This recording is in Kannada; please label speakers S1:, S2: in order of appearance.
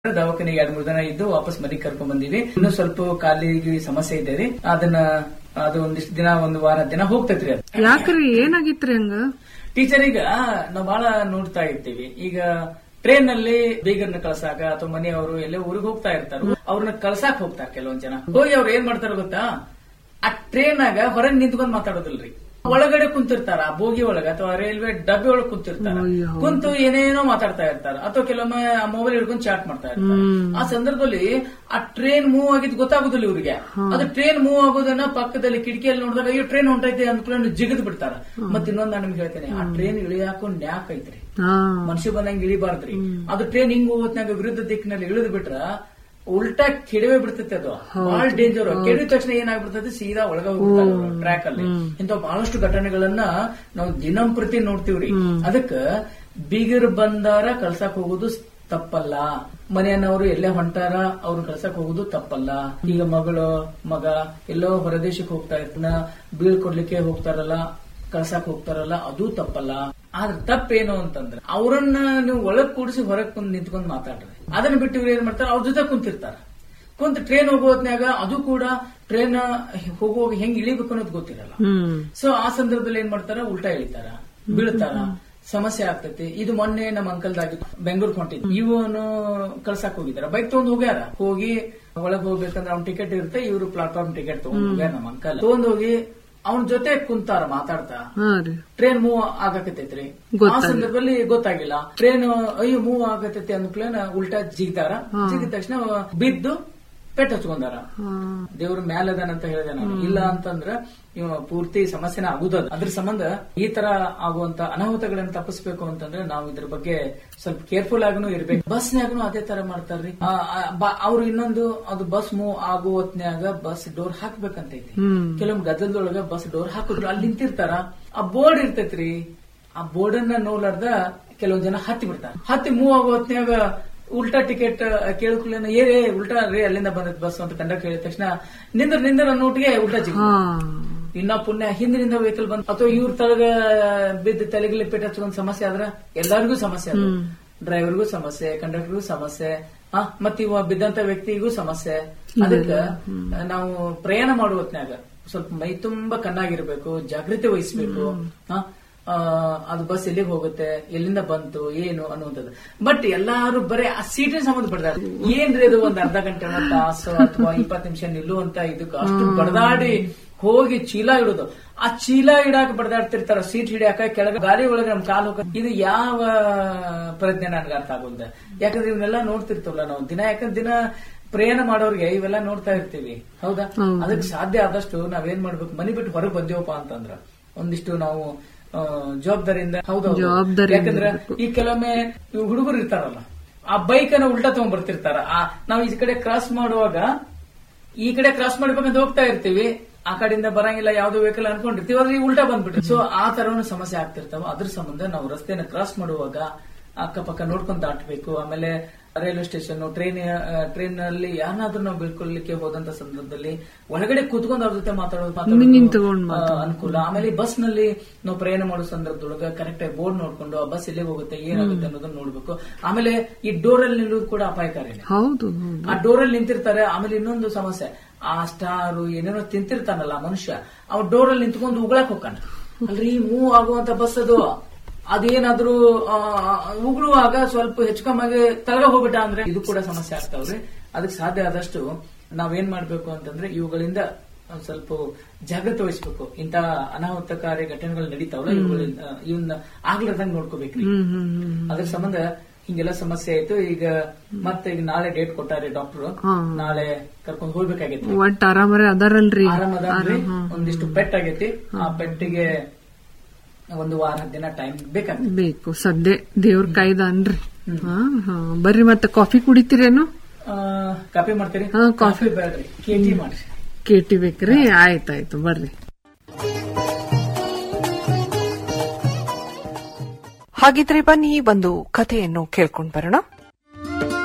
S1: ದವಾಖಾನೆಗೆ ಎರಡ್ ಮೂರು ದಿನ ಇದ್ದು ವಾಪಸ್ ಮನೆಗೆ ಕರ್ಕೊಂಡ್ ಬಂದಿವಿ ಇನ್ನು ಸ್ವಲ್ಪ ಕಾಲಿಗೆ ಸಮಸ್ಯೆ ಇದೆ ರೀ ಅದನ್ನ ಅದು ಒಂದಿಷ್ಟು ದಿನ ಒಂದು ವಾರ ದಿನ ಹೋಗ್ತೈತ್ರಿ ಅದು
S2: ಯಾಕ್ರಿ ಏನಾಗಿತ್ರಿ ಹಂಗ
S1: ಟೀಚರ್ ಈಗ ನಾವು ಬಹಳ ನೋಡ್ತಾ ಇರ್ತೀವಿ ಈಗ ಟ್ರೈನ್ ನಲ್ಲಿ ಬೀಗರ್ನ ಕಳ್ಸಾಕ ಅಥವಾ ಮನೆಯವರು ಎಲ್ಲೇ ಊರಿಗೆ ಹೋಗ್ತಾ ಇರ್ತಾರ ಅವ್ರನ್ನ ಕಳ್ಸಾಕ್ ಹೋಗ್ತಾರೆ ಕೆಲವೊಂದ್ ಜನ ಹೋಗಿ ಅವ್ರು ಏನ್ ಮಾಡ್ತಾರ ಗೊತ್ತಾ ಆ ಟ್ರೈನ್ ಆಗ ಹೊರಗೆ ನಿಂತ್ಕೊಂಡ್ ಮಾತಾಡೋದಿಲ್ರಿ ಒಳಗಡೆ ಕುಂತಿರ್ತಾರ ಆ ಬೋಗಿ ಒಳಗ ಅಥವಾ ರೈಲ್ವೆ ಡಬ್ಬಿ ಒಳಗ್ ಕುಂತಿರ್ತಾರ
S2: ಅಯ್ಯೋ, ಹೌದು.
S1: ಕುಂತು ಏನೇನೋ ಮಾತಾಡ್ತಾ ಇರ್ತಾರ ಅಥವಾ ಕೆಲವೊಮ್ಮೆ ಆ ಮೊಬೈಲ್ ಹಿಡ್ಕೊಂಡು ಚಾಟ್ ಮಾಡ್ತಾ ಇರ್ತಾರೆ ಆ ಸಂದರ್ಭದಲ್ಲಿ ಆ ಟ್ರೈನ್ ಮೂವ್ ಆಗಿದ್ ಗೊತ್ತಾಗುದಿಲ್ಲ ಇವ್ರಿಗೆ ಅದು ಟ್ರೈನ್ ಮೂವ್ ಆಗೋದನ್ನ ಪಕ್ಕದಲ್ಲಿ ಕಿಟಕಿಯಲ್ಲಿ ನೋಡಿದಾಗ ಅಯ್ಯೋ ಟ್ರೈನ್ ಹೊಂಟೈತೆ ಅಂದ್ಕೊಂಡು ಜಿಗಿದ್ ಬಿಡ್ತಾರ ಮತ್ ಇನ್ನೊಂದ್ ನಾನು ನಿಮ್ಗೆ ಹೇಳ್ತೇನೆ ಆ ಟ್ರೈನ್ ಇಳಿಯಾಕು ನ್ಯಾಕ್ ಐತ್ರಿ
S2: ಹಾ
S1: ಮನುಷ್ಯ ಬಂದಂಗ ಇಳಿಬಾರ್ದ್ರಿ ಅದು ಟ್ರೈನ್ ಹಿಂಗ್ ಹೋಗೋತ್ನಾಗ ವಿರುದ್ಧ ದಿಕ್ಕಿನಲ್ಲಿ ಇಳಿದು ಬಿಟ್ರ ಉಲ್ಟಾ ಕೆಡವೆ ಬಿಡ್ತೈತೆ ಅದು ಬಹಳ ಡೇಂಜರ್ ಕೆಡಿದ ತಕ್ಷಣ ಏನಾಗ್ಬಿಡ್ತೈತೆ ಸೀದಾ ಒಳಗ ಟ್ರ್ಯಾಕ್ ಅಲ್ಲಿ ಇಂತ ಬಹಳಷ್ಟು ಘಟನೆಗಳನ್ನ ನಾವು ದಿನಂಪ್ರತಿ ನೋಡ್ತೀವ್ರಿ ಅದಕ್ಕ ಬೀಗರ್ ಬಂದಾರ ಕಳ್ಸಾಕ್ ಹೋಗೋದು ತಪ್ಪಲ್ಲ ಮನೆಯನ್ನವರು ಎಲ್ಲೇ ಹೊಂಟಾರ ಅವ್ರು ಕಳ್ಸಕ್ ಹೋಗೋದು ತಪ್ಪಲ್ಲ ಈಗ ಮಗಳು ಮಗ ಎಲ್ಲೋ ಹೊರದೇಶಕ್ಕೆ ಹೋಗ್ತಾ ಇರ್ತಾನ ಬೀಳ್ಕೊಡ್ಲಿಕ್ಕೆ ಹೋಗ್ತಾರಲ್ಲ ಕಳ್ಸಾಕ್ ಹೋಗ್ತಾರಲ್ಲ ಅದು ತಪ್ಪಲ್ಲ ಆದ್ರೆ ತಪ್ಪೇನು ಅಂತಂದ್ರೆ ಅವರನ್ನ ನೀವು ಒಳಗ್ ಕೂಡಿಸಿ ಹೊರಗ್ ಕುಂದ್ ನಿಂತ್ಕೊಂಡ್ ಮಾತಾಡ್ರಿ ಅದನ್ನ ಬಿಟ್ಟು ಇವ್ರು ಏನ್ ಮಾಡ್ತಾರ ಅವ್ರ ಜೊತೆ ಕುಂತಿರ್ತಾರ ಕುಂತ ಟ್ರೈನ್ ಹೋಗೋತ್ನ್ಯಾಗ ಅದು ಕೂಡ ಟ್ರೈನ್ ಹೋಗುವಾಗ ಹೆಂಗ್ ಇಳಿಬೇಕು ಅನ್ನೋದು ಗೊತ್ತಿರಲ್ಲ
S2: ಹ್ಮ್
S1: ಸೊ ಆ ಸಂದರ್ಭದಲ್ಲಿ ಏನ್ ಮಾಡ್ತಾರ ಉಲ್ಟಾ ಇಳಿತಾರ ಬೀಳ್ತಾರ ಸಮಸ್ಯೆ ಆಗ್ತೈತಿ ಇದು ಮೊನ್ನೆ ನಮ್ಮ ಅಂಕಲ್ದಾಗಿತ್ತು ಬೆಂಗಳೂರು ಹೊಂಟಿದ್ ಇವನು ಕಳ್ಸಾಕ್ ಹೋಗಿದಾರ ಬೈಕ್ ತಗೊಂಡ್ ಹೋಗ್ಯಾರ ಹೋಗಿ ಒಳಗ್ ಹೋಗ್ಬೇಕಂದ್ರೆ ಅವ್ನ ಟಿಕೆಟ್ ಇರುತ್ತೆ ಇವರು ಪ್ಲಾಟ್ಫಾರ್ಮ್ ಟಿಕೆಟ್ ತಗೊಂಡ್ ಹೋಗ್ಯಾರ ನಮ್ಮ ಅಂಕಲ್ ತಗೊಂಡ್ ಹೋಗಿ ಅವನ ಜೊತೆ ಕುಂತಾರ ಮಾತಾಡ್ತಾ
S2: ಹಾ ರೀ
S1: ಟ್ರೈನ್ ಮೂವ್ ಆಗಕತ್ತೈತ್ರಿ ಆ
S2: ಗೊತ್ತಾಗಿಲ್ಲ.
S1: ಸಂದರ್ಭದಲ್ಲಿ ಗೊತ್ತಾಗಿಲ್ಲ ಟ್ರೈನ್ ಅಯ್ಯೋ ಮೂವ್ ಆಗತೈತಿ ಅಂದ್ಕೂಲೇನ ಉಲ್ಟಾ ಜಿಗ್ದಾರ ಜಿಗಿದ ತಕ್ಷಣ ಬಿದ್ದು ಪೆಟ್ ಹಚ್ಕೊಂಡಾರ
S2: ಹಾ
S1: ದೇವ್ರ ಮ್ಯಾಲದನಂತ ಹೇಳಿದೆ ನಾನು ಇಲ್ಲ ಅಂತಂದ್ರ ಇವ ಪೂರ್ತಿ ಸಮಸ್ಯೆನ ಆಗುದದ ಅದ್ರ ಸಂಬಂಧ ಈ ತರ ಆಗುವಂತ ಅನಾಹುತಗಳನ್ನ ತಪ್ಪಿಸ್ಬೇಕು ಅಂತಂದ್ರೆ ನಾವು ಇದ್ರ ಬಗ್ಗೆ ಸ್ವಲ್ಪ ಕೇರ್ಫುಲ್ ಆಗನು ಇರ್ಬೇಕು ಬಸ್ನ್ಯಾಗನು ಅದೇ ತರ ಮಾಡ್ತಾರ್ರಿ ಅವ್ರು ಇನ್ನೊಂದು ಅದು ಬಸ್ ಮೂವ್ ಆಗೋ ಹೊತ್ನ್ಯಾಗ ಬಸ್ ಡೋರ್ ಹಾಕ್ಬೇಕಂತೈತಿ
S2: ಹ್ಮ್
S1: ಕೆಲವೊಮ್ಮೆ ಗದ್ದಲದೊಳಗ ಬಸ್ ಡೋರ್ ಹಾಕಿದ್ರು ಅಲ್ಲಿ ನಿಂತಿರ್ತಾರ ಆ ಬೋರ್ಡ್ ಇರ್ತೈತ್ರಿ ಆ ಬೋರ್ಡ್ ಅನ್ನ ನೋಡ್ಲಾರ್ದ ಕೆಲವೊಂದ್ ಜನ ಹತ್ತಿ ಬಿಡ್ತಾರ ಹತ್ತಿ ಮೂವ್ ಆಗೋ ಹೊತ್ನ್ಯಾಗ ಉಲ್ಟಾ ಟಿಕೆಟ್ ಕೇಳ್ಕೊಳ್ಳೇನ ಏರೇ ಉಲ್ಟಾ ರೇ ಅಲ್ಲಿಂದ ಬಂದದ್ ಬಸ್ ಅಂತ ಕಂಡಕ್ಟರ್ ಹೇಳಿದ ತಕ್ಷಣ ನಿಂದ್ರ ನಿಂದ್ರ ಅನ್ನೋಟಿಗೆ ಉಲ್ಟಾ ಜಿಗ್
S2: ಹಾ
S1: ಇನ್ನ ಪುಣ್ಯ ಹಿಂದಿನಿಂದ ವೆಹಿಕಲ್ ಬಂದ್ ಅಥವಾ ಇವ್ರ ತಳಗ ಬಿದ್ದು ತಲೆಗಿಲಿ ಪೇಟ ಹಚ್ಕೊಂಡ್ ಸಮಸ್ಯೆ ಆದ್ರ ಎಲ್ಲರಿಗೂ ಸಮಸ್ಯೆ ಅದು ಡ್ರೈವರ್ಗೂ ಸಮಸ್ಯೆ ಕಂಡಕ್ಟರ್ಗೂ ಸಮಸ್ಯೆ ಆ ಮತ್ ಇವ ಬಿದ್ದಂತ ವ್ಯಕ್ತಿಗೂ ಸಮಸ್ಯೆ ಅದಕ್ಕ ನಾವು ಪ್ರಯಾಣ ಮಾಡುವ ಹೊತ್ನ್ಯಾಗ ಸ್ವಲ್ಪ ಮೈ ತುಂಬಾ ಕಣ್ಣಾಗಿರ್ಬೇಕು ಜಾಗೃತಿ ವಹಿಸ್ಬೇಕು ಆ, ಆ, ಅದು ಬಸ್ ಎಲ್ಲಿಗೆ ಹೋಗುತ್ತೆ ಎಲ್ಲಿಂದ ಬಂತು ಏನು ಅನ್ನುವಂಥದ್ದು ಬಟ್ ಎಲ್ಲಾರು ಬರೀ ಆ ಸೀಟಿನ ಸಂಬಂಧ ಪಡ್ತಾರೆ ಏನ್ರಿ ಅದು ಒಂದ್ ಅರ್ಧ ಗಂಟೆ ಒಂದ್ ತಾಸು ಅಥವಾ ಇಪ್ಪತ್ತು ನಿಮಿಷ ನಿಲ್ಲುವಂತ ಇದಕ್ಕೆ ಅಷ್ಟು ಬಡದಾಡಿ ಹೋಗಿ ಚೀಲ ಇಡೋದು ಆ ಚೀಲ ಇಡಾಕ ಬಡದಾಡ್ತಿರ್ತಾರ ಸೀಟ್ ಹಿಡಿಯಾಕ ಕೆಳಗ ಗಾಡಿ ಒಳಗೆ ನಮ್ ಕಾಲು ಹೋಗ ಇದು ಯಾವ ಪ್ರಜ್ಞೆ ನನ್ಗೆ ಅರ್ಥ ಆಗೋದ ಯಾಕಂದ್ರೆ ಇವನ್ನೆಲ್ಲ ನೋಡ್ತಿರ್ತವಲ್ಲ ನಾವು ದಿನ ಯಾಕಂದ್ರೆ ದಿನ ಪ್ರಯಾಣ ಮಾಡೋರ್ಗೆ ಇವೆಲ್ಲ ನೋಡ್ತಾ ಇರ್ತೀವಿ ಹೌದಾ ಅದಕ್ಕೆ ಸಾಧ್ಯ ಆದಷ್ಟು ನಾವೇನ್ ಮಾಡ್ಬೇಕು ಮನಿ ಬಿಟ್ಟು ಹೊರಗೆ ಬಂದೇವಪ್ಪ ಅಂತಂದ್ರ ಒಂದಿಷ್ಟು ನಾವು ಆ, ಜವಾಬ್ದಾರಿಯಿಂದ ಹೌದೌದು
S2: ಜವಾಬ್ದಾರಿಯಿಂದ
S1: ಯಾಕಂದ್ರೆ ಈ ಕೆಲವೊಮ್ಮೆ ಇವ್ ಹುಡುಗರು ಇರ್ತಾರಲ್ಲ ಆ ಬೈಕ್ ಅನ್ನ ಉಲ್ಟಾ ತಗೊಂಡ್ ಬರ್ತಿರ್ತಾರ ಆ ನಾವು ಈ ಕಡೆ ಕ್ರಾಸ್ ಮಾಡುವಾಗ ಈ ಕಡೆ ಕ್ರಾಸ್ ಮಾಡ್ಬೇಕಂತ ಹೋಗ್ತಾ ಇರ್ತೀವಿ ಆ ಕಡೆಯಿಂದ ಬರಂಗಿಲ್ಲ ಯಾವ್ದೋ ವೆಹಿಕಲ್ ಅನ್ಕೊಂಡಿರ್ತೀವಿ ಆದ್ರೆ ಈ ಉಲ್ಟಾ ಬಂದ್ಬಿಟ್ಟು ಸೊ ಆ ತರನು ಸಮಸ್ಯೆ ಆಗ್ತಿರ್ತಾವ ಅದ್ರ ಸಂಬಂಧ ನಾವು ರಸ್ತೆನ ಕ್ರಾಸ್ ಮಾಡುವಾಗ ಅಕ್ಕಪಕ್ಕ ನೋಡ್ಕೊಂಡ್ ದಾಟಬೇಕು ಆಮೇಲೆ ರೈಲ್ವೆ ಸ್ಟೇಷನ್ ಟ್ರೈನ್ ಟ್ರೈನ್ ನಲ್ಲಿ ಯಾರನ್ನಾದ್ರೂ ನಾವು ಬೀಳ್ಕೊಳ್ಳಿಕ್ಕೆ ಹೋದಂತ ಸಂದರ್ಭದಲ್ಲಿ ಒಳಗಡೆ ಕೂತ್ಕೊಂಡು ಅವ್ರ ಜೊತೆ ಮಾತಾಡೋದು ಮಾತಾಡೋದು,
S2: ನಿಂತ್ಕೊಂಡ್
S1: ಆ, ಅನುಕೂಲ ಆಮೇಲೆ ಈ ಬಸ್ ನಲ್ಲಿ ನಾವು ಪ್ರಯಾಣ ಮಾಡೋ ಸಂದರ್ಭದೊಳಗ ಕರೆಕ್ಟ್ ಆಗಿ ಬೋರ್ಡ್ ನೋಡ್ಕೊಂಡು ಆ ಬಸ್ ಎಲ್ಲಿಗೆ ಹೋಗುತ್ತೆ ಏನಾಗುತ್ತೆ ಅನ್ನೋದನ್ನ ನೋಡ್ಬೇಕು ಆಮೇಲೆ ಈ ಡೋರ್ ಅಲ್ಲಿ ನಿಲ್ಲೋದು ಕೂಡ ಅಪಾಯಕಾರಿನೇ
S2: ಹೌದು ಹೌದು
S1: ಆ ಡೋರಲ್ಲಿ ನಿಂತಿರ್ತಾರೆ ಆಮೇಲೆ ಇನ್ನೊಂದು ಸಮಸ್ಯೆ ಆ ಸ್ಟಾರು ಏನೇನೋ ತಿಂತಿರ್ತಾನಲ್ಲ ಆ ಮನುಷ್ಯ ಅವ ಡೋರಲ್ಲಿ ನಿಂತ್ಕೊಂಡು ಉಗಳಕ್ ಹೋಗ್ತಾನ ಅಲ್ರಿ ಮೂವ್ ಆಗುವಂತ ಬಸ್ ಅದು ಅದೇನಾದ್ರೂ ಆ, ಉಗುಳುವಾಗ ಸ್ವಲ್ಪ ಹೆಚ್ಚುಕಮ್ಮಾಗಿ ತಳಗ ಹೋಗ್ಬಿಟ್ಟ ಅಂದ್ರೆ ಇದು ಕೂಡ ಸಮಸ್ಯೆ ಆಗ್ತಾವ್ರಿ ಅದಕ್ಕೆ ಸಾಧ್ಯ ಆದಷ್ಟು ನಾವೇನ್ ಮಾಡ್ಬೇಕು ಅಂತಂದ್ರೆ ಇವುಗಳಿಂದ ಒಂದ್ ಸ್ವಲ್ಪ ಜಾಗೃತಿ ವಹಿಸ್ಬೇಕು ಇಂತ ಅನಾಹುತಕಾರಿ ಘಟನೆಗಳು ನಡೀತಾವಲ್ಲ ಇವುಗಳಿಂದ ಇವನ್ನ ಆಗ್ಲಾರ್ದಂಗ್ ನೋಡ್ಕೋಬೇಕ್ರಿ
S2: ಹ್ಮ್ ಹ್ಮ್ ಹ್ಮ್
S1: ಅದ್ರ ಸಂಬಂಧ ಹಿಂಗೆಲ್ಲ ಸಮಸ್ಯೆ ಆಯ್ತು ಈಗ ಮತ್ತೆ ಈಗ ನಾಳೆ ಡೇಟ್ ಕೊಟ್ಟಾರೆ ಡಾಕ್ಟರ್
S2: ಹಾ.
S1: ನಾಳೆ ಕರ್ಕೊಂಡ್ ಹೋಗ್ಬೇಕಾಗೈತಿ
S2: ಒಟ್ಟ ಆರಾಮರೇ ಅದಾರಲ್ರಿ
S1: ಆರಾಮದಾಗ್ರಿ ಒಂದಿಷ್ಟು ಪೆಟ್ ಆಗೈತಿ ಆ ಪೆಟ್ಟಿಗೆ ಒಂದು ವಾರ ದಿನ ಟೈಮ್ ಬೇಕಾಗ್ತದೆ
S2: ಬೇಕು ಸದ್ಯ ದೇವ್ರ ಕಾಯ್ದಾನ್ರಿ ಹಾ ಹಾ ಬರ್ರಿ ಮತ್ತೆ ಕಾಫಿ ಕುಡಿತೀರೇನು
S1: ಆ, ಕಾಫಿ ಮಾಡ್ತೀರಿ
S2: ಹಾ, ಕಾಫಿ.
S1: ಕಾಫಿ ಬೇಡ್ರಿ ಕೇಟಿ ಮಾಡ್ರಿ
S2: ಕೇಟಿ ಬೇಕ್ರಿ ಆಯ್ತಾಯ್ತು ಬರ್ರಿ
S3: ಹಾಗಿದ್ರೆ ಬನ್ನಿ ಒಂದು ಕಥೆಯನ್ನು ಕೇಳ್ಕೊಂಡ್ ಬರೋಣ